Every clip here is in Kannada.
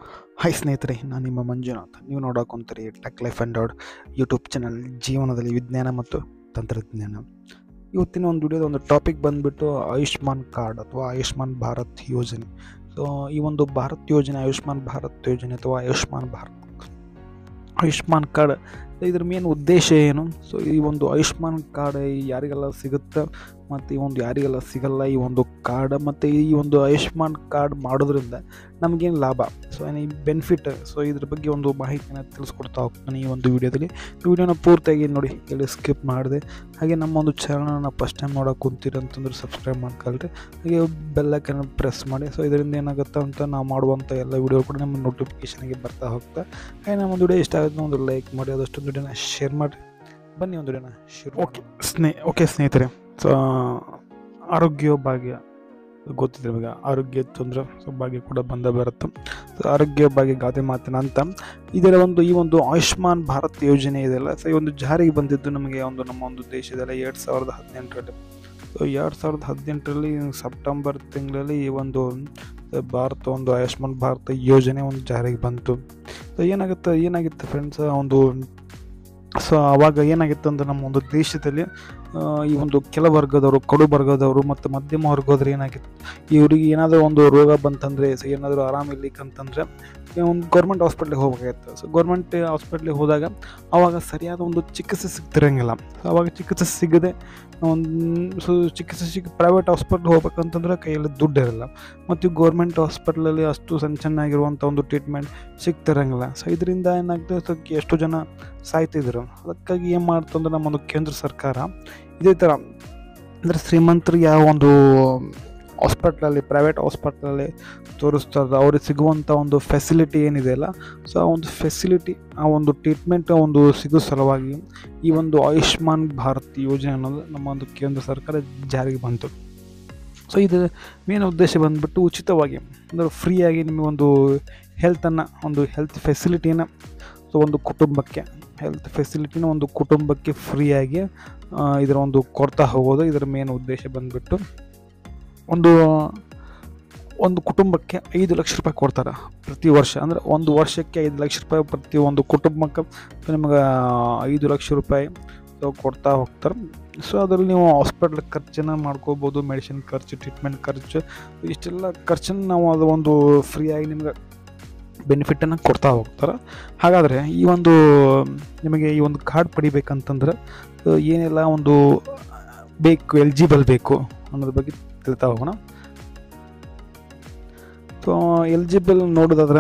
ಹಾಯ್ ಸ್ನೇಹಿತರೆ ನಾನು ನಿಮ್ಮ ಮಂಜುನಾಥ್ ನೀವು ನೋಡೋಕೊಂತೀರಿ tech life and dad YouTube channel ಜೀವನದಲ್ಲಿ ವಿಜ್ಞಾನ ಮತ್ತು ತಂತ್ರಜ್ಞಾನ ಇವತ್ತಿನ ಒಂದು ವಿಡಿಯೋದ ಒಂದು ಟಾಪಿಕ್ ಬಂದುಬಿಟ್ಟು ಆಯುಷ್ಮಾನ್ ಕಾರ್ಡ್ ಅಥವಾ ಆಯುಷ್ಮಾನ್ ಭಾರತ್ ಯೋಜನೆ ಸೊ ಈ ಒಂದು ಭಾರತ್ ಯೋಜನೆ ಆಯುಷ್ಮಾನ್ ಭಾರತ್ ಯೋಜನೆ ಅಥವಾ ಆಯುಷ್ಮಾನ್ ಭಾರತ್ ಆಯುಷ್ಮಾನ್ ಕಾರ್ಡ್ ಇದ್ರ ಮೇನ್ ಉದ್ದೇಶ ಏನು ಸೊ ಈ ಒಂದು ಆಯುಷ್ಮಾನ್ ಕಾರ್ಡ್ ಯಾರಿಗೆಲ್ಲ ಸಿಗುತ್ತೆ ಮತ್ತು ಈ ಒಂದು ಯಾರಿಗೆಲ್ಲ ಸಿಗಲ್ಲ ಈ ಒಂದು ಕಾರ್ಡ್ ಮತ್ತು ಈ ಒಂದು ಆಯುಷ್ಮಾನ್ ಕಾರ್ಡ್ ಮಾಡೋದ್ರಿಂದ ನಮಗೇನು ಲಾಭ ಸೊ ಏನು ಈ ಬೆನಿಫಿಟ್ ಸೊ ಇದ್ರ ಬಗ್ಗೆ ಒಂದು ಮಾಹಿತಿನ ತಿಳಿಸ್ಕೊಡ್ತಾ ಹೋಗ್ತಾನೆ ಈ ಒಂದು ವಿಡಿಯೋದಲ್ಲಿ ಈ ವಿಡಿಯೋನ ಪೂರ್ತಿಯಾಗಿ ನೋಡಿ ಇಲ್ಲಿ ಸ್ಕಿಪ್ ಮಾಡಿದೆ ಹಾಗೆ ನಮ್ಮ ಒಂದು ಚಾನಲ್ನ ಫಸ್ಟ್ ಟೈಮ್ ನೋಡೋಕೆ ಕುಂತೀರಿ ಅಂತಂದ್ರೆ ಸಬ್ಸ್ಕ್ರೈಬ್ ಮಾಡ್ಕೊಳ್ರಿ ಹಾಗೆ ಬೆಲ್ಲೈಕನ್ ಪ್ರೆಸ್ ಮಾಡಿ ಸೊ ಇದರಿಂದ ಏನಾಗುತ್ತೆ ಅಂತ ನಾವು ಮಾಡುವಂಥ ಎಲ್ಲ ವಿಡಿಯೋ ಕೂಡ ನಮ್ಮ ನೋಟಿಫಿಕೇಷನ್ಗೆ ಬರ್ತಾ ಹೋಗ್ತಾ ಹಾಗೆ ನಮ್ಮ ಒಂದು ವಿಡಿಯೋ ಇಷ್ಟ ಆಗುತ್ತೆ ಒಂದು ಲೈಕ್ ಮಾಡಿ ಅದಷ್ಟೊಂದು ವಿಡಿಯೋನ ಶೇರ್ ಮಾಡಿ ಬನ್ನಿ ಒಂದು ವಿಡಿಯೋನ ಶೇರ್ ಓಕೆ ಸ್ನೇ ಓಕೆ ಸ್ನೇಹಿತರೆ ಸೊ ಆರೋಗ್ಯ ಭಾಗ್ಯ ಗೊತ್ತಿದೆ ಇವಾಗ ಆರೋಗ್ಯ ತೊಂದರೆ ಸೊ ಭಾಗ್ಯ ಕೂಡ ಬಂದ ಬರುತ್ತೆ ಸೊ ಆರೋಗ್ಯ ಭಾಗ್ಯ ಗಾದೆ ಮಾತಿನ ಅಂತ ಇದರ ಒಂದು ಈ ಒಂದು ಆಯುಷ್ಮಾನ್ ಭಾರತ್ ಯೋಜನೆ ಇದೆಯಲ್ಲ ಸೊ ಈ ಒಂದು ಜಾರಿಗೆ ಬಂದಿದ್ದು ನಮಗೆ ಒಂದು ನಮ್ಮ ಒಂದು ದೇಶದಲ್ಲಿ ಎರಡು ಸಾವಿರದ ಹದಿನೆಂಟರಲ್ಲಿ ಸೊ ಎರಡು ಸಾವಿರದ ಹದಿನೆಂಟರಲ್ಲಿ ಸೆಪ್ಟೆಂಬರ್ ತಿಂಗಳಲ್ಲಿ ಈ ಒಂದು ಭಾರತ ಒಂದು ಆಯುಷ್ಮಾನ್ ಭಾರತ ಯೋಜನೆ ಒಂದು ಜಾರಿಗೆ ಬಂತು ಸೊ ಏನಾಗುತ್ತೆ ಏನಾಗಿತ್ತು ಫ್ರೆಂಡ್ಸ್ ಒಂದು ಸೊ ಆವಾಗ ಏನಾಗಿತ್ತು ಅಂದ್ರೆ ನಮ್ಮ ಒಂದು ದೇಶದಲ್ಲಿ ಆ, ಈ ಒಂದು ಕೆಲ ವರ್ಗದವರು ಕಡು ವರ್ಗದವರು ಮತ್ತು ಮಧ್ಯಮ ವರ್ಗದವ್ರು ಏನಾಗಿತ್ತು ಇವ್ರಿಗೆ ಏನಾದರೂ ಒಂದು ರೋಗ ಬಂತಂದರೆ ಸೊ ಏನಾದರೂ ಆರಾಮಿರ್ಲಿಕ್ಕಂತಂದರೆ ಒಂದು ಗೌರ್ಮೆಂಟ್ ಹಾಸ್ಪಿಟ್ಲಿಗೆ ಹೋಗ್ಬೇಕಾಗಿತ್ತು ಸೊ ಗೌರ್ಮೆಂಟ್ ಹಾಸ್ಪಿಟ್ಲಿಗೆ ಹೋದಾಗ ಆವಾಗ ಸರಿಯಾದ ಒಂದು ಚಿಕಿತ್ಸೆ ಸಿಗ್ತಿರಂಗಿಲ್ಲ ಸೊ ಆವಾಗ ಚಿಕಿತ್ಸೆ ಸಿಗದೆ ಒಂದು ಸೊ ಚಿಕಿತ್ಸೆ ಸಿಗ ಪ್ರೈವೇಟ್ ಹಾಸ್ಪಿಟ್ಲ್ ಹೋಗ್ಬೇಕಂತಂದ್ರೆ ಕೈಯಲ್ಲಿ ದುಡ್ಡು ಇರಲ್ಲ ಮತ್ತು ಗೌರ್ಮೆಂಟ್ ಹಾಸ್ಪಿಟ್ಲಲ್ಲಿ ಅಷ್ಟು ಸಣ್ಣ ಚೆನ್ನಾಗಿರುವಂಥ ಒಂದು ಟ್ರೀಟ್ಮೆಂಟ್ ಸಿಗ್ತಿರಂಗಿಲ್ಲ ಸೊ ಇದರಿಂದ ಏನಾಗ್ತದೆ ಸೊ ಎಷ್ಟು ಜನ ಸಾಯ್ತಿದ್ರು ಅದಕ್ಕಾಗಿ ಏನು ಮಾಡ್ತಂದ್ರೆ ನಮ್ಮೊಂದು ಕೇಂದ್ರ ಸರ್ಕಾರ ಇದೇ ಥರ ಅಂದರೆ ಶ್ರೀಮಂತರಿಗೆ ಯಾವ ಒಂದು ಹಾಸ್ಪಿಟ್ಲಲ್ಲಿ ಪ್ರೈವೇಟ್ ಹಾಸ್ಪಿಟ್ಲಲ್ಲಿ ತೋರಿಸ್ತದ ಅವ್ರಿಗೆ ಸಿಗುವಂಥ ಒಂದು ಫೆಸಿಲಿಟಿ ಏನಿದೆಯಲ್ಲ ಸೊ ಆ ಒಂದು ಫೆಸಿಲಿಟಿ ಆ ಒಂದು ಟ್ರೀಟ್ಮೆಂಟ್ ಒಂದು ಸಿಗೋ ಸಲುವಾಗಿ ಈ ಒಂದು ಆಯುಷ್ಮಾನ್ ಭಾರತ್ ಯೋಜನೆ ಅನ್ನೋದು ನಮ್ಮ ಒಂದು ಕೇಂದ್ರ ಸರ್ಕಾರ ಜಾರಿಗೆ ಬಂತು ಸೊ ಇದು ಮೇನ್ ಉದ್ದೇಶ ಬಂದ್ಬಿಟ್ಟು ಉಚಿತವಾಗಿ ಅಂದರೆ ಫ್ರೀಯಾಗಿ ನಿಮಗೊಂದು ಹೆಲ್ತನ್ನು ಒಂದು ಹೆಲ್ತ್ ಫೆಸಿಲಿಟಿನ ಸೊ ಒಂದು ಕುಟುಂಬಕ್ಕೆ ಹೆಲ್ತ್ ಫೆಸಿಲಿಟಿನ ಒಂದು ಕುಟುಂಬಕ್ಕೆ ಫ್ರೀಯಾಗಿ ಆ, ಇದರ ಒಂದು ಕೊಡ್ತಾ ಹೋಗೋದು ಇದರ ಮೇನ್ ಉದ್ದೇಶ ಬಂದ್ಬಿಟ್ಟು ಒಂದು ಒಂದು ಕುಟುಂಬಕ್ಕೆ ಐದು ಲಕ್ಷ ರೂಪಾಯಿ ಕೊಡ್ತಾರೆ ಪ್ರತಿ ವರ್ಷ ಅಂದರೆ ಒಂದು ವರ್ಷಕ್ಕೆ ಐದು ಲಕ್ಷ ರೂಪಾಯಿ ಪ್ರತಿ ಒಂದು ಕುಟುಂಬಕ್ಕೆ ನಿಮಗೆ ಐದು ಲಕ್ಷ ರೂಪಾಯಿ ಸೊ ಕೊಡ್ತಾ ಹೋಗ್ತಾರೆ ಸೊ ಅದರಲ್ಲಿ ನೀವು ಹಾಸ್ಪಿಟ್ಲ್ ಖರ್ಚನ್ನು ಮಾಡ್ಕೋಬೋದು ಮೆಡಿಸಿನ್ ಖರ್ಚು ಟ್ರೀಟ್ಮೆಂಟ್ ಖರ್ಚು ಇಷ್ಟೆಲ್ಲ ಖರ್ಚನ್ನು ನಾವು ಅದು ಒಂದು ಫ್ರೀಯಾಗಿ ನಿಮ್ಗೆ ಬೆನಿಫಿಟನ್ನು ಕೊಡ್ತಾ ಹೋಗ್ತಾರೆ ಹಾಗಾದರೆ ಈ ಒಂದು ನಿಮಗೆ ಈ ಒಂದು ಕಾರ್ಡ್ ಪಡಿಬೇಕಂತಂದ್ರೆ ಆ, ಏನೆಲ್ಲ ಒಂದು ಬೇಕು ಎಲಿಜಿಬಲ್ ಬೇಕು ಅನ್ನೋದ್ರ ಬಗ್ಗೆ ತಿಳ್ತಾ ಹೋಗೋಣ ಸೊ ಎಲಿಜಿಬಲ್ ನೋಡೋದಾದ್ರೆ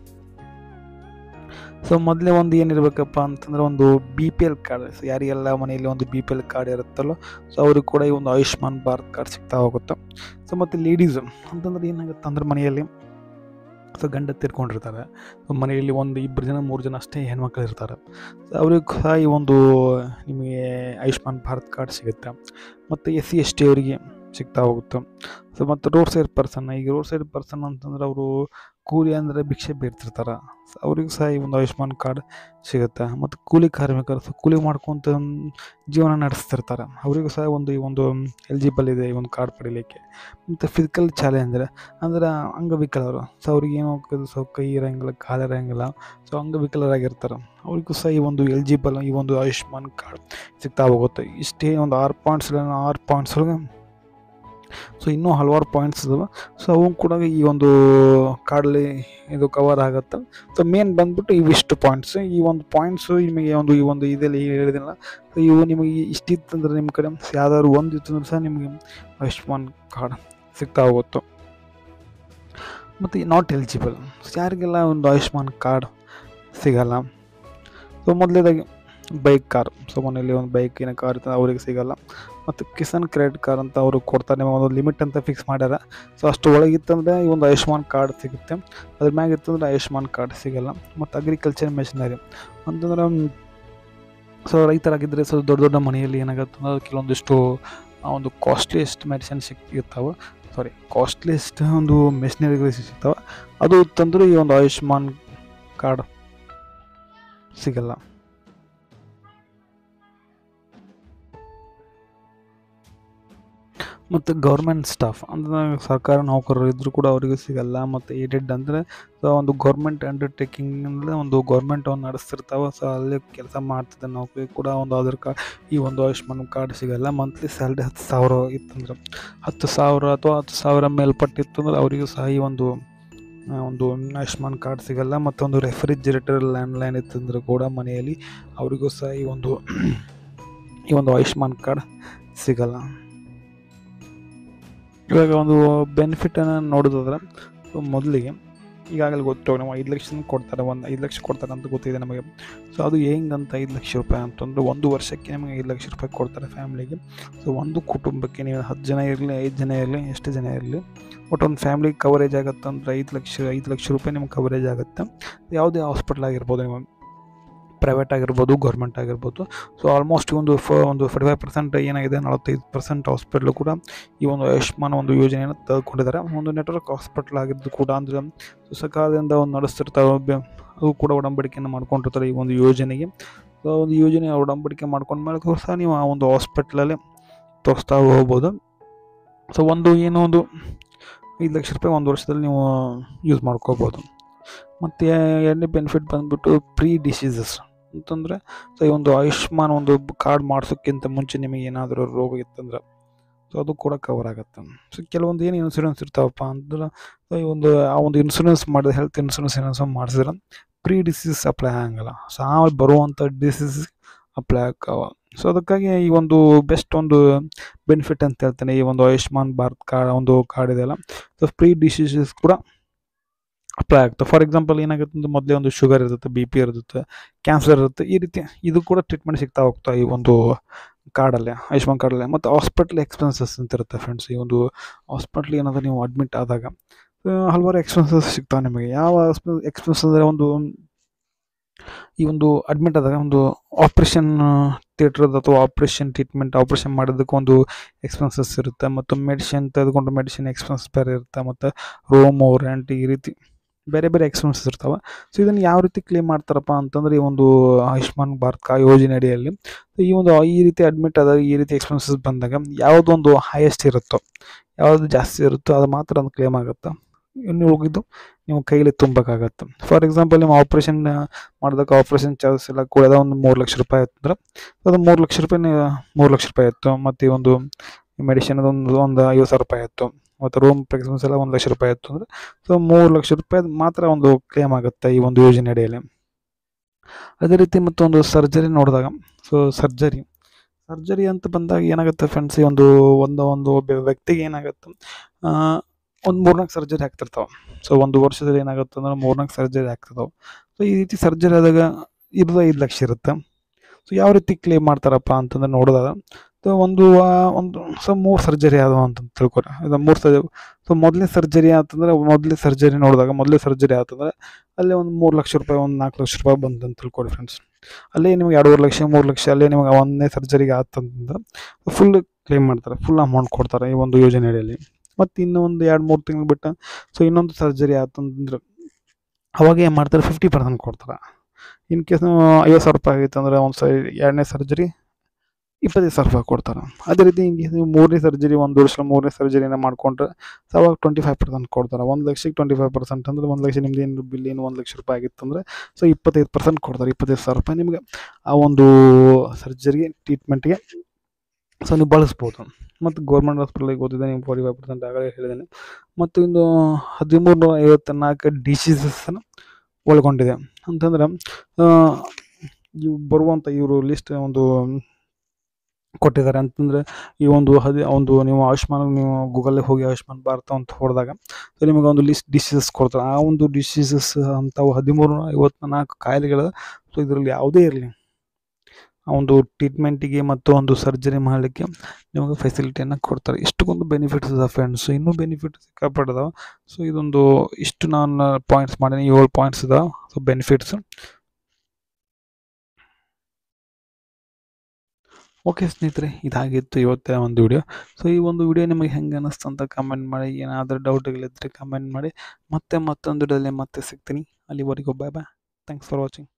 ಸೊ ಮೊದಲೇ ಒಂದು ಏನಿರಬೇಕಪ್ಪ ಅಂತಂದ್ರೆ ಒಂದು B P L card so ಯಾರಿಗೆಲ್ಲ ಮನೆಯಲ್ಲಿ ಒಂದು ಬಿ ಪಿ ಎಲ್ ಕಾರ್ಡ್ ಇರುತ್ತಲ್ಲೋ ಸೊ ಅವ್ರಿಗೆ ಕೂಡ ಈ ಒಂದು ಆಯುಷ್ಮಾನ್ ಭಾರತ್ ಕಾರ್ಡ್ ಸಿಗ್ತಾ ಹೋಗುತ್ತೆ ಸೊ ಮತ್ತು ಲೇಡೀಸ್ ಅಂತಂದ್ರೆ ಏನಾಗುತ್ತೆ ಅಂದ್ರೆ ಮನೆಯಲ್ಲಿ ಸೊ ಗಂಡ ತೀರ್ಕೊಂಡಿರ್ತಾರೆ ಸೊ ಮನೆಯಲ್ಲಿ ಒಂದು ಇಬ್ಬರು ಜನ ಮೂರು ಜನ ಅಷ್ಟೇ ಹೆಣ್ಮಕ್ಳು ಇರ್ತಾರೆ ಸೊ ಅವ್ರಿಗೆ ಸಹ ಈ ಒಂದು ನಿಮಗೆ ಆಯುಷ್ಮಾನ್ ಭಾರತ್ ಕಾರ್ಡ್ ಸಿಗುತ್ತೆ ಮತ್ತು ಎಸ್ ಸಿ ಎಸ್ ಟಿ ಅವರಿಗೆ ಸಿಗ್ತಾ ಹೋಗುತ್ತೆ ಸೊ ಮತ್ತು ರೋಡ್ ಸೈಡ್ ಪರ್ಸನ್ ಈಗ ರೋಡ್ ಸೈಡ್ ಪರ್ಸನ್ ಅಂತಂದ್ರೆ ಅವರು ಕೂಲಿ ಅಂದರೆ ಭಿಕ್ಷೆ ಬೇಡ್ತಿರ್ತಾರೆ ಸೊ ಅವ್ರಿಗೂ ಸಹ ಈ ಒಂದು ಆಯುಷ್ಮಾನ್ ಕಾರ್ಡ್ ಸಿಗುತ್ತೆ ಮತ್ತು ಕೂಲಿ ಕಾರ್ಮಿಕರು ಸೊ ಕೂಲಿ ಮಾಡ್ಕೊತ ಜೀವನ ನಡೆಸ್ತಿರ್ತಾರೆ ಅವರಿಗೂ ಸಹ ಒಂದು ಈ ಒಂದು ಎಲಿಜಿಬಲ್ ಇದೆ ಈ ಒಂದು ಕಾರ್ಡ್ ಪಡೀಲಿಕ್ಕೆ ಮತ್ತು ಫಿಸಿಕಲ್ ಚಾಲೆಂಜರ್ ಅಂದ್ರೆ ಅಂಗವಿಕಲರು ಸೊ ಅವ್ರಿಗೆ ಏನೋ ಸೊ ಕೈ ಇರೋಂಗಿಲ್ಲ ಕಾಲು ಇರೋಂಗಿಲ್ಲ ಸೊ ಅಂಗವಿಕಲರಾಗಿರ್ತಾರೆ ಅವ್ರಿಗೂ ಸಹ ಈ ಒಂದು ಎಲಿಜಿಬಲ್ ಈ ಒಂದು ಆಯುಷ್ಮಾನ್ ಕಾರ್ಡ್ ಸಿಗ್ತಾ ಹೋಗುತ್ತೆ ಇಷ್ಟೇ ಒಂದು ಆರು ಪಾಯಿಂಟ್ಸ್ ಆರು ಪಾಯಿಂಟ್ಸ್ ಒಳಗೆ ಸೊ ಇನ್ನೂ ಹಲವಾರು ಪಾಯಿಂಟ್ಸ್ ಇದಾವೆ ಸೊ ಅವು ಕೂಡ ಈ ಒಂದು ಕಾರ್ಡಲ್ಲಿ ಇದು ಕವರ್ ಆಗುತ್ತೆ ಸೊ ಮೇನ್ ಬಂದ್ಬಿಟ್ಟು ಇವಿಷ್ಟು ಪಾಯಿಂಟ್ಸ್ ಈ ಒಂದು ಪಾಯಿಂಟ್ಸು ನಿಮಗೆ ಒಂದು ಈ ಒಂದು ಇದರಲ್ಲಿ ಹೇಳಿದಿಲ್ಲ ಸೊ ಇವು ನಿಮಗೆ ಇಷ್ಟಿತ್ತಂದ್ರೆ ನಿಮ್ಮ ಕಡೆ ಯಾವ್ದಾದ್ರು ಒಂದು ಇತ್ತಂದ್ರೆ ಸಹ ನಿಮಗೆ ಆಯುಷ್ಮಾನ್ ಕಾರ್ಡ್ ಸಿಗ್ತಾ ಹೋಗುತ್ತೆ ಮತ್ತು ನಾಟ್ ಎಲಿಜಿಬಲ್ ಯಾರಿಗೆಲ್ಲ ಒಂದು ಆಯುಷ್ಮಾನ್ ಕಾರ್ಡ್ ಸಿಗಲ್ಲ ಸೊ ಮೊದಲೇದಾಗಿ ಬೈಕ್ ಕಾರ್ ಸೊ ಮನೇಲಿ ಒಂದು ಬೈಕಿನ ಕಾರ್ ಇರ್ತದೆ ಅವ್ರಿಗೆ ಸಿಗಲ್ಲ ಮತ್ತು ಕಿಸಾನ್ ಕ್ರೆಡಿಟ್ ಕಾರ್ಡ್ ಅಂತ ಅವರು ಕೊಡ್ತಾರೆ ನಿಮಗೆ ಒಂದು ಲಿಮಿಟ್ ಅಂತ ಫಿಕ್ಸ್ ಮಾಡ್ಯಾರ ಸೊ ಅಷ್ಟು ಒಳಗಿತ್ತಂದರೆ ಈ ಒಂದು ಆಯುಷ್ಮಾನ್ ಕಾರ್ಡ್ ಸಿಗುತ್ತೆ ಅದ್ರ ಮ್ಯಾಗ ಇತ್ತಂದ್ರೆ ಆಯುಷ್ಮಾನ್ ಕಾರ್ಡ್ ಸಿಗಲ್ಲ ಮತ್ತು ಅಗ್ರಿಕಲ್ಚರ್ ಮೆಷಿನರಿ ಅಂತಂದ್ರೆ ಸೊ ರೈತರಾಗಿದ್ದರೆ ಸೊ ದೊಡ್ಡ ದೊಡ್ಡ ಮನೆಯಲ್ಲಿ ಏನಾಗುತ್ತೆ ಅಂದ್ರೆ ಕೆಲವೊಂದಿಷ್ಟು ಆ ಒಂದು ಕಾಸ್ಟ್ಲಿಯೆಸ್ಟ್ ಮೆಡಿಸಿನ್ ಸಿಗ್ತಿರ್ತಾವೆ ಸಾರಿ ಕಾಸ್ಟ್ಲಿಯೆಸ್ಟ್ ಒಂದು ಮೆಷಿನರಿಗಳು ಸಿಗ್ತಾವೆ ಅದು ತಂದರೂ ಈ ಒಂದು ಆಯುಷ್ಮಾನ್ ಕಾರ್ಡ್ ಸಿಗಲ್ಲ ಮತ್ತು ಗೌರ್ಮೆಂಟ್ ಸ್ಟಾಫ್ ಅಂದರೆ ಸರ್ಕಾರ ನೌಕರರು ಇದ್ದರೂ ಕೂಡ ಅವರಿಗೂ ಸಿಗಲ್ಲ ಮತ್ತು ಏಡೆಡ್ ಅಂದರೆ ಸೊ ಒಂದು ಗೌರ್ಮೆಂಟ್ ಅಂಡರ್ಟೇಕಿಂಗ್ ಅಂದರೆ ಒಂದು ಗೌರ್ಮೆಂಟ್ ಅವ್ನು ನಡೆಸ್ತಿರ್ತಾವೆ ಸೊ ಅಲ್ಲಿ ಕೆಲಸ ಮಾಡ್ತಿದ್ದ ನೌಕರಿ ಕೂಡ ಒಂದು ಆಧಾರ್ ಕಾರ್ಡ್ ಈ ಒಂದು ಆಯುಷ್ಮಾನ್ ಕಾರ್ಡ್ ಸಿಗಲ್ಲ ಮಂತ್ಲಿ ಸ್ಯಾಲ್ರಿ ಹತ್ತು ಸಾವಿರ ಇತ್ತಂದ್ರೆ ಹತ್ತು ಸಾವಿರ ಅಥವಾ ಹತ್ತು ಸಾವಿರ ಮೇಲ್ಪಟ್ಟಿತ್ತು ಅಂದ್ರೆ ಅವರಿಗೂ ಸಹ ಈ ಒಂದು ಆ, ಒಂದು ಆಯುಷ್ಮಾನ್ ಕಾರ್ಡ್ ಸಿಗಲ್ಲ ಮತ್ತೊಂದು ರೆಫ್ರಿಜಿರೇಟರ್ ಲ್ಯಾಂಡ್ಲೈನ್ ಇತ್ತಂದ್ರೆ ಕೂಡ ಮನೆಯಲ್ಲಿ ಅವರಿಗೂ ಸಹ ಈ ಒಂದು ಈ ಒಂದು ಆಯುಷ್ಮಾನ್ ಕಾರ್ಡ್ ಸಿಗಲ್ಲ ಇವಾಗ ಒಂದು ಬೆನಿಫಿಟನ್ನು ನೋಡೋದಾದ್ರೆ ಸೊ ಮೊದಲಿಗೆ ಈಗಾಗಲೇ ಗೊತ್ತು ನಾವು ಐದು ಲಕ್ಷ ಕೊಡ್ತಾರೆ ಒಂದು ಐದು ಲಕ್ಷ ಕೊಡ್ತಾರೆ ಅಂತ ಗೊತ್ತಿದೆ ನಮಗೆ ಸೊ ಅದು ಹೆಂಗಂತ ಐದು ಲಕ್ಷ ರೂಪಾಯಿ ಅಂತಂದ್ರೆ ಒಂದು ವರ್ಷಕ್ಕೆ ನಿಮಗೆ ಐದು ಲಕ್ಷ ರೂಪಾಯಿ ಕೊಡ್ತಾರೆ ಫ್ಯಾಮ್ಲಿಗೆ ಸೊ ಒಂದು ಕುಟುಂಬಕ್ಕೆ ನೀವು ಹತ್ತು ಜನ ಇರಲಿ ಐದು ಜನ ಇರಲಿ ಎಷ್ಟು ಜನ ಇರಲಿ ಒಟ್ಟು ಒಂದು ಫ್ಯಾಮ್ಲಿಗೆ ಕವರೇಜ್ ಆಗುತ್ತೆ ಅಂದ್ರೆ ಐದು ಲಕ್ಷ ಐದು ಲಕ್ಷ ರೂಪಾಯಿ ನಿಮ್ಗೆ ಕವರೇಜ್ ಆಗುತ್ತೆ ಯಾವುದೇ ಹಾಸ್ಪಿಟ್ಲ್ ಆಗಿರ್ಬೋದು ನೀವು ಪ್ರೈವೇಟ್ ಆಗಿರ್ಬೋದು ಗೌರ್ಮೆಂಟ್ ಆಗಿರ್ಬೋದು ಸೊ ಆಲ್ಮೋಸ್ಟ್ ಒಂದು ಫ ಒಂದು ಫಾರ್ಟಿ ಫೈವ್ ಪರ್ಸೆಂಟ್ ಏನಾಗಿದೆ ನಲವತ್ತೈದು ಪರ್ಸೆಂಟ್ ಹಾಸ್ಪಿಟ್ಲು ಕೂಡ ಈ ಒಂದು ಆಯುಷ್ಮಾನ್ ಒಂದು ಯೋಜನೆಯನ್ನು ತೆಗೆದುಕೊಂಡಿದ್ದಾರೆ ಒಂದು ನೆಟ್ವರ್ಕ್ ಹಾಸ್ಪಿಟ್ಲ್ ಆಗಿದ್ದು ಕೂಡ ಅಂದರೆ ಸೊ ಸರ್ಕಾರದಿಂದ ಒಂದು ನಡೆಸ್ತಿರ್ತಾರೆ ಬೆ- ಅದು ಕೂಡ ಒಡಂಬಡಿಕೆಯನ್ನು ಮಾಡ್ಕೊಂಡಿರ್ತಾರೆ ಈ ಒಂದು ಯೋಜನೆಗೆ ಸೊ ಒಂದು ಯೋಜನೆ ಒಡಂಬಡಿಕೆ ಮಾಡ್ಕೊಂಡ್ಮೇಲೆ ಸಹ ನೀವು ಆ ಒಂದು ಹಾಸ್ಪಿಟ್ಲಲ್ಲಿ ತೋರಿಸ್ತಾ ಹೋಗ್ಬೋದು ಸೊ ಒಂದು ಏನೋ ಒಂದು ಐದು ಲಕ್ಷ ರೂಪಾಯಿ ಒಂದು ವರ್ಷದಲ್ಲಿ ನೀವು ಯೂಸ್ ಮಾಡ್ಕೋಬೋದು ಮತ್ತು ಎರಡನೇ ಬೆನಿಫಿಟ್ ಬಂದ್ಬಿಟ್ಟು ಪ್ರೀ ಡಿಸೀಸಸ್ ಅಂತಂದರೆ ಸೊ ಈ ಒಂದು ಆಯುಷ್ಮಾನ್ ಒಂದು ಕಾರ್ಡ್ ಮಾಡಿಸೋಕ್ಕಿಂತ ಮುಂಚೆ ನಿಮಗೆ ಏನಾದರೂ ರೋಗ ಇತ್ತಂದ್ರೆ ಸೊ ಅದು ಕೂಡ ಕವರ್ ಆಗುತ್ತೆ ಸೊ ಕೆಲವೊಂದು ಏನು ಇನ್ಸೂರೆನ್ಸ್ ಇರ್ತಾವಪ್ಪ ಅಂದ್ರೆ ಸೊ ಈ ಒಂದು ಆ ಒಂದು ಇನ್ಸೂರೆನ್ಸ್ ಮಾಡಿದ ಹೆಲ್ತ್ ಇನ್ಸೂರೆನ್ಸ್ ಏನಾದ್ರು ಮಾಡಿಸಿದ್ರೆ ಪ್ರೀ ಡಿಸೀಸ್ ಅಪ್ಲೈ ಆಗಂಗಿಲ್ಲ ಸೊ ಆ ಬರುವಂಥ ಡಿಸೀಸ್ ಅಪ್ಲೈ ಆಗಾವ ಸೊ ಅದಕ್ಕಾಗಿ ಈ ಒಂದು ಬೆಸ್ಟ್ ಒಂದು ಬೆನಿಫಿಟ್ ಅಂತ ಹೇಳ್ತೇನೆ ಈ ಒಂದು ಆಯುಷ್ಮಾನ್ ಭಾರತ್ ಕಾರ್ಡ್ ಒಂದು ಕಾರ್ಡ್ ಇದೆಯಲ್ಲ ಸೊ ಪ್ರೀ ಡಿಸೀಸಸ್ ಕೂಡ ಅಪ್ಲೈ ಆಗುತ್ತೆ ಫಾರ್ ಎಕ್ಸಾಂಪಲ್ ಏನಾಗುತ್ತೆ ಅಂದ್ರೆ ಮೊದಲೇ ಒಂದು ಶುಗರ್ ಇರುತ್ತೆ ಬಿ ಪಿ ಇರುತ್ತೆ ಕ್ಯಾನ್ಸರ್ ಇರುತ್ತೆ ಈ ರೀತಿ ಇದು ಕೂಡ ಟ್ರೀಟ್ಮೆಂಟ್ ಸಿಗ್ತಾ ಹೋಗ್ತಾ ಈ ಒಂದು ಕಾರ್ಡಲ್ಲೇ ಆಯುಷ್ಮಾನ್ ಕಾರ್ಡಲ್ಲೇ ಮತ್ತು ಹಾಸ್ಪಿಟ್ಲ್ ಎಕ್ಸ್ಪೆನ್ಸಸ್ ಅಂತ ಇರುತ್ತೆ ಫ್ರೆಂಡ್ಸ್ ಈ ಒಂದು ಹಾಸ್ಪಿಟ್ಲ್ ಏನಾದರೂ ನೀವು ಅಡ್ಮಿಟ್ ಆದಾಗ ಆ, ಹಲವಾರು ಎಕ್ಸ್ಪೆನ್ಸಸ್ ಸಿಗ್ತಾವೆ ನಿಮಗೆ ಯಾವ ಎಕ್ಸ್ಪೆನ್ಸ್ ಅಂದರೆ ಒಂದು ಈ ಒಂದು ಅಡ್ಮಿಟ್ ಆದಾಗ ಒಂದು ಆಪ್ರೇಷನ್ ಥಿಯೇಟ್ರದ್ದು ಅಥವಾ ಆಪ್ರೇಷನ್ ಟ್ರೀಟ್ಮೆಂಟ್ ಆಪ್ರೇಷನ್ ಮಾಡೋದಕ್ಕೆ ಒಂದು ಎಕ್ಸ್ಪೆನ್ಸಸ್ ಇರುತ್ತೆ ಮತ್ತು ಮೆಡಿಸಿನ್ ತೆಗೆದುಕೊಂಡು ಮೆಡಿಸಿನ್ ಎಕ್ಸ್ಪೆನ್ಸ್ ಬೇರೆ ಇರುತ್ತೆ ಮತ್ತು ರೂಮು ರೆಂಟ್ ಈ ರೀತಿ ಬೇರೆ ಬೇರೆ ಎಕ್ಸ್ಪೆನ್ಸಸ್ ಇರ್ತಾವೆ ಸೊ ಇದನ್ನು ಯಾವ ರೀತಿ ಕ್ಲೇಮ್ ಮಾಡ್ತಾರಪ್ಪ ಅಂತಂದ್ರೆ ಈ ಒಂದು ಆಯುಷ್ಮಾನ್ ಭಾರತ್ ಕಾ ಯೋಜನೆ ಅಡಿಯಲ್ಲಿ ಸೊ ಈ ಒಂದು ಈ ರೀತಿ ಅಡ್ಮಿಟ್ ಆದಾಗ ಈ ರೀತಿ ಎಕ್ಸ್ಪೆನ್ಸಸ್ ಬಂದಾಗ ಯಾವುದೊಂದು ಹೈಯೆಸ್ಟ್ ಇರುತ್ತೋ ಯಾವುದು ಜಾಸ್ತಿ ಇರುತ್ತೋ ಅದು ಮಾತ್ರ ಒಂದು ಕ್ಲೇಮ್ ಆಗುತ್ತೆ ಇನ್ನು ಉಳಿದು ನೀವು ಕೈಲಿ ತುಂಬಬೇಕಾಗತ್ತೆ ಫಾರ್ ಎಕ್ಸಾಂಪಲ್ ನೀವು ಆಪ್ರೇಷನ್ ಮಾಡಿದಾಗ ಆಪ್ರೇಷನ್ ಚಾರ್ಜಸ್ ಎಲ್ಲ ಕೂಡ ಒಂದು ಮೂರು ಲಕ್ಷ ರೂಪಾಯಿ ಆಯ್ತಂದ್ರೆ ಅದು ಮೂರು ಲಕ್ಷ ರೂಪಾಯಿ ನೀವು ಮೂರು ಲಕ್ಷ ರೂಪಾಯಿ ಆಯಿತು ಮತ್ತು ಈ ಒಂದು ಮೆಡಿಸಿನ್ ಒಂದು ಒಂದು ಐವತ್ತು ಸಾವಿರ ರೂಪಾಯಿ ಆಯಿತು ಮತ್ತು ರೂಮ್ ಎಕ್ಸ್ಪೆನ್ಸ್ ಎಲ್ಲ ಒಂದು ಲಕ್ಷ ರೂಪಾಯಿ ಆಯಿತು ಅಂದರೆ ಸೊ ಮೂರು ಲಕ್ಷ ರೂಪಾಯಿ ಮಾತ್ರ ಒಂದು ಕ್ಲೇಮ್ ಆಗುತ್ತೆ ಈ ಒಂದು ಯೋಜನೆ ಅಡಿಯಲ್ಲಿ ಅದೇ ರೀತಿ ಮತ್ತೊಂದು ಸರ್ಜರಿ ನೋಡಿದಾಗ ಸೊ ಸರ್ಜರಿ ಸರ್ಜರಿ ಅಂತ ಬಂದಾಗ ಏನಾಗುತ್ತೆ ಫ್ರೆಂಡ್ಸ್ ಈ ಒಂದು ಒಂದು ಒಂದು ಒಬ್ಬ ವ್ಯಕ್ತಿಗೆ ಏನಾಗುತ್ತೆ ಒಂದು ಮೂರ್ನಾಲ್ಕು ಸರ್ಜರಿ ಆಗ್ತಿರ್ತಾವೆ ಸೊ ಒಂದು ವರ್ಷದಲ್ಲಿ ಏನಾಗುತ್ತೆ ಅಂದ್ರೆ ಮೂರ್ನಾಲ್ಕು ಸರ್ಜರಿ ಆಗ್ತಿರ್ತಾವೆ ಸೊ ಈ ರೀತಿ ಸರ್ಜರಿ ಆದಾಗ ಇರೋದು ಐದು ಲಕ್ಷ ಇರುತ್ತೆ ಸೊ ಯಾವ ರೀತಿ ಕ್ಲೇಮ್ ಮಾಡ್ತಾರಪ್ಪ ಅಂತಂದ್ರೆ ನೋಡಿದಾಗ ಸೊ ಒಂದು ಆ, ಒಂದು ಸೊ ಮೂರು ಸರ್ಜರಿ ಆದವು ಅಂತ ತಿಳ್ಕೊರಿ ಇದು ಮೂರು ಸರ್ಜರಿ ಸೊ ಮೊದಲನೇ ಸರ್ಜರಿ ಆತಂದ್ರೆ ಮೊದಲನೇ ಸರ್ಜರಿ ನೋಡಿದಾಗ ಮೊದಲನೇ ಸರ್ಜರಿ ಆತಂದ್ರೆ ಅಲ್ಲೇ ಒಂದು ಮೂರು ಲಕ್ಷ ರೂಪಾಯಿ ಒಂದು ನಾಲ್ಕು ಲಕ್ಷ ರೂಪಾಯಿ ಬಂತು ಅಂತ ತಿಳ್ಕೊಳಿ ಫ್ರೆಂಡ್ಸ್ ಅಲ್ಲೇ ನಿಮ್ಗೆ ಎರಡೂವರೆ ಲಕ್ಷ ಮೂರು ಲಕ್ಷ ಅಲ್ಲೇ ನಿಮಗೆ ಒಂದನೇ ಸರ್ಜರಿಗೆ ಆತಂತಂದ್ರೆ ಫುಲ್ ಕ್ಲೇಮ್ ಮಾಡ್ತಾರೆ ಫುಲ್ ಅಮೌಂಟ್ ಕೊಡ್ತಾರೆ ಈ ಒಂದು ಯೋಜನೆ ಅಡಿಯಲ್ಲಿ ಮತ್ತು ಇನ್ನೂ ಒಂದು ಎರಡು ಮೂರು ತಿಂಗಳು ಬಿಟ್ಟು ಸೊ ಇನ್ನೊಂದು ಸರ್ಜರಿ ಆತಂತಂದ್ರೆ ಅವಾಗ ಏನು ಮಾಡ್ತಾರೆ ಫಿಫ್ಟಿ ಪರ್ಸೆಂಟ್ ಕೊಡ್ತಾರೆ ಇನ್ ಕೇಸ್ ಐವತ್ತು ಸಾವಿರ ರೂಪಾಯಿ ಆಗಿತ್ತು ಅಂದ್ರೆ ಒಂದು ಸರಿ ಎರಡನೇ ಸರ್ಜರಿ ಇಪ್ಪತ್ತೈದು ಸಾವಿರ ರೂಪಾಯಿ ಕೊಡ್ತಾರೆ ಅದೇ ರೀತಿ ಹಿಂಗೆ ನೀವು ಮೂರನೇ ಸರ್ಜರಿ ಒಂದು ವರ್ಷ ಮೂರನೇ ಸರ್ಜರಿನ ಮಾಡಿಕೊಂಡ್ರೆ ಸೊ ಅವಾಗ ಟ್ವೆಂಟಿ ಫೈವ್ ಪರ್ಸೆಂಟ್ ಕೊಡ್ತಾರೆ ಒಂದು ಲಕ್ಷಕ್ಕೆ ಟ್ವೆಂಟಿ ಫೈವ್ ಪರ್ಸೆಂಟ್ ಅಂದ್ರೆ ಒಂದು ಲಕ್ಷ ನಿಮ್ದು ಏನು ಬಿಲ್ ಏನು ಒಂದು ಲಕ್ಷ ರೂಪಾಯಿ ಆಗಿತ್ತು ಅಂದರೆ ಸೊ ಇಪ್ಪತ್ತೈದು ಪರ್ಸೆಂಟ್ ಕೊಡ್ತಾರೆ ಇಪ್ಪತ್ತೈದು ಸಾವಿರ ರೂಪಾಯಿ ನಿಮಗೆ ಆ ಒಂದು ಸರ್ಜರಿಗೆ ಟ್ರೀಟ್ಮೆಂಟ್ಗೆ ಸೊ ನೀವು ಬಳಸ್ಬೋದು ಮತ್ತು ಗೌರ್ಮೆಂಟ್ ಹಾಸ್ಪಿಟಲಿಗೆ ಓದಿದೆ ನೀವು ಫಾರ್ಟಿ ಫೈವ್ ಪರ್ಸೆಂಟ್ ಆಗಲೇ ಹೇಳಿದ್ದೇನೆ ಮತ್ತು ಇನ್ನು ಹದಿಮೂರು ನೂರ ಐವತ್ತ ನಾಲ್ಕು ಡಿಸೀಸಸ್ಸನ್ನು ಒಳಗೊಂಡಿದೆ ಅಂತಂದ್ರೆ ಆ, ಇವು ಬರುವಂಥ ಇವರು ಲಿಸ್ಟ್ ಒಂದು ಕೊಟ್ಟಿದ್ದಾರೆ ಅಂತಂದರೆ ಈ ಒಂದು ಹದಿ ಒಂದು ನೀವು ಆಯುಷ್ಮಾನ್ ನೀವು ಗೂಗಲ್ಗೆ ಹೋಗಿ ಆಯುಷ್ಮಾನ್ ಭಾರತ ಅಂತ ಹೊಡೆದಾಗ ಸೊ ನಿಮಗೆ ಒಂದು ಲಿಸ್ಟ್ ಡಿಸೀಸಸ್ ಕೊಡ್ತಾರೆ ಆ ಒಂದು ಡಿಸೀಸಸ್ ಅಂಥವು ಹದಿಮೂರು ಐವತ್ತ ನಾಲ್ಕು ಕಾಯಿಲೆಗಳು ಸೊ ಇದರಲ್ಲಿ ಯಾವುದೇ ಇರಲಿ ಆ ಒಂದು ಟ್ರೀಟ್ಮೆಂಟಿಗೆ ಮತ್ತು ಒಂದು ಸರ್ಜರಿ ಮಾಡಲಿಕ್ಕೆ ನಿಮಗೆ ಫೆಸಿಲಿಟಿಯನ್ನು ಕೊಡ್ತಾರೆ ಇಷ್ಟಕ್ಕೊಂದು ಬೆನಿಫಿಟ್ಸ್ ಇದೆ ಫ್ರೆಂಡ್ಸ್ ಇನ್ನೂ ಬೆನಿಫಿಟ್ ಸಿಕ್ಕಾಪಟ್ಟದಾವ ಸೊ ಇದೊಂದು ಇಷ್ಟು ನಾನು ಪಾಯಿಂಟ್ಸ್ ಮಾಡೀನಿ ಏಳು ಪಾಯಿಂಟ್ಸ್ ಇದಾವೆ ಸೊ ಬೆನಿಫಿಟ್ಸ್ ಓಕೆ ಸ್ನೇಹಿತರೆ ಇದಾಗಿತ್ತು ಇವತ್ತಿನ ಒಂದು ವಿಡಿಯೋ ಸೊ ಈ ಒಂದು ವಿಡಿಯೋ ನಿಮಗೆ ಹೆಂಗೆ ಅನ್ನಿಸ್ತು ಅಂತ ಕಮೆಂಟ್ ಮಾಡಿ ಏನಾದರೂ ಡೌಟ್ಗಳಿದ್ದರೆ ಕಮೆಂಟ್ ಮಾಡಿ ಮತ್ತೆ ಮತ್ತೊಂದು ವಿಡಿಯೋದಲ್ಲಿ ಮತ್ತೆ ಸಿಗ್ತೀನಿ ಅಲ್ಲಿವರೆಗೂ bye bye thanks for watching